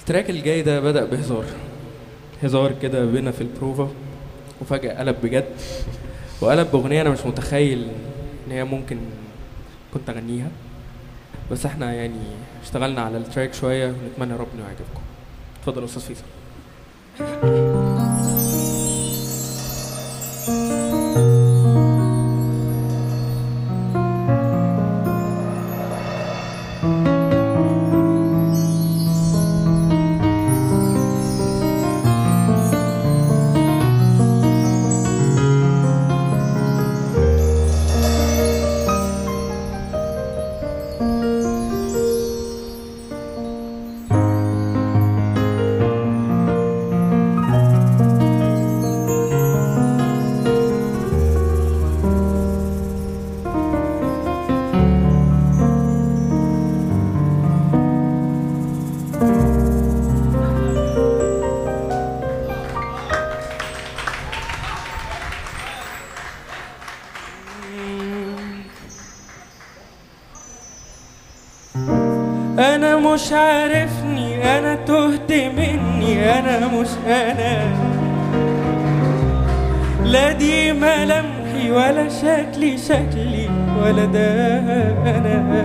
التراك الجاي ده بدأ بهزار هزار كده بينا في البروفا وفجأة قلب بجد وقلب بأغنية أنا مش متخيل إن هي ممكن كنت أغنيها بس احنا يعني اشتغلنا على التراك شوية ونتمنى ربنا يعجبكم اتفضل يا أستاذ فيصل انا مش عارفني انا تهت مني انا مش انا لا دي ملامحي ولا شكلي شكلي ولا ده انا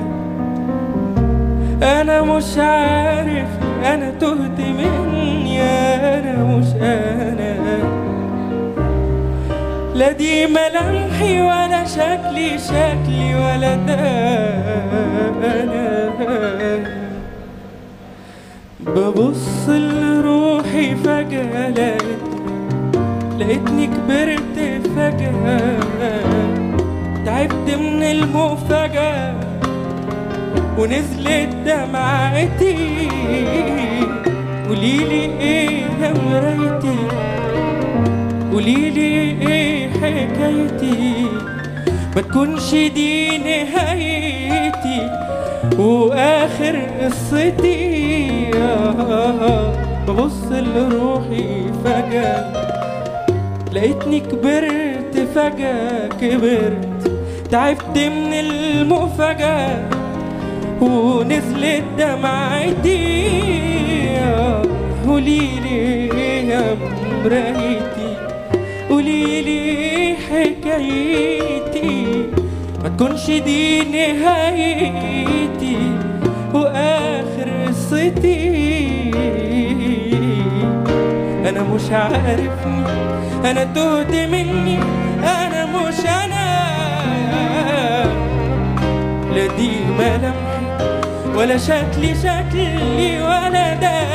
انا مش عارف انا تهت مني انا مش انا لا دي ملامحي ولا شكلي شكلي ولا ده انا ببص لروحي فجأة لقيت لقيتني كبرت فجأة تعبت من المفاجأة ونزلت دمعتي قوليلي ايه يا مرايتي قوليلي ايه حكايتي ما تكونش دي نهايتي واخر قصتي آه، ببص لروحي فجأة لقيتني كبرت فجأة كبرت تعبت من المفاجأة ونزلت دمعتي آه، قوليلي يا مرايتي قوليلي حكايتي ما تكونش دي نهايتي واخر قصتي انا مش عارفني انا تهت مني انا مش انا لا دي ملامحي ولا شكلي شكلي ولا ده